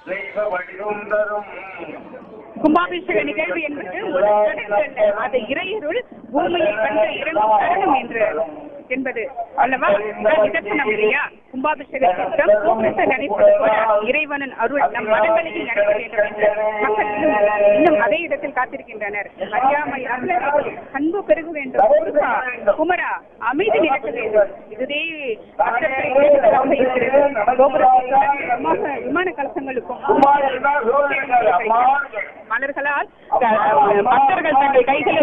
தெய்வ வடிவம் தரும் கும்பாபிஷேக நிகழ்வு என்பது ஒரு சடங்கு அல்ல அது இறையருள் பூமியை கண்டு இறங்கும் தருணம் என்று என்பது அல்லவா நிதர்சனம் இல்லையா கும்பாபிஷேக திட்டம் கூட்டத்தில் நடைபெறுவது போல இறைவனின் அருள் நம் மனங்களில் நடைபெற வேண்டும் என்று மக்கள் இன்னும் இன்னும் அதே இடத்தில் காத்திருக்கின்றனர் அறியாமை அருளை அன்பு பெருக வேண்டும் முருகா, குமரா அமைதி நிலக்க வேண்டும் இதுவே மக்களுக்கு வேண்டுதலாக இருக்கிறது கோபுரத்தில் விமான விமான கலசங்களுக்கும் அம்மா என்ன சொல்லுங்க அம்மா மலர்களால் க- பக்தர்கள் தங்கள் கைகளை